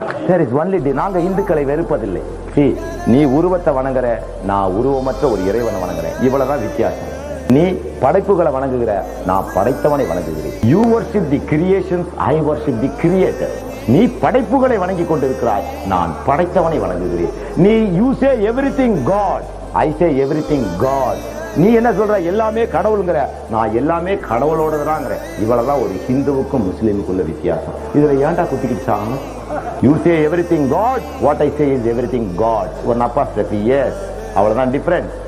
சரி ஒன்லி நாங்க இந்துக்களை வெறுப்பதில்லை See, நீ உருவத்தை வணங்குற நான் உருவமற்ற ஒரு இறைவனை வணங்குறேன் இவ்வளவுதான் வித்தியாசம் நீ படைப்புகளை வணங்குகிற நான் படைத்தவனை வணங்குகிறேன் you worship the creations I worship the creator நீ படைப்புகளை வணங்கி கொண்டிருக்கிறாய் நான் படைத்தவனை வணங்குகிறேன் நீ you say everything god I say everything god நீ என்ன சொல்ற எல்லாமே கடவுளுங்கிற நான் எல்லாமே கடவுளோடதாங்கிற இவ்வளவுதான் ஒரு ஹிந்துவுக்கும் முஸ்லீமுக்குள்ள வித்தியாசம் இதுல ஏன்டா குத்திக்கிட்டு சாகணும் you say everything god what I say is everything god ஒரு அப்பா எஸ் அவ்வளவுதான் டிஃபரன்ஸ்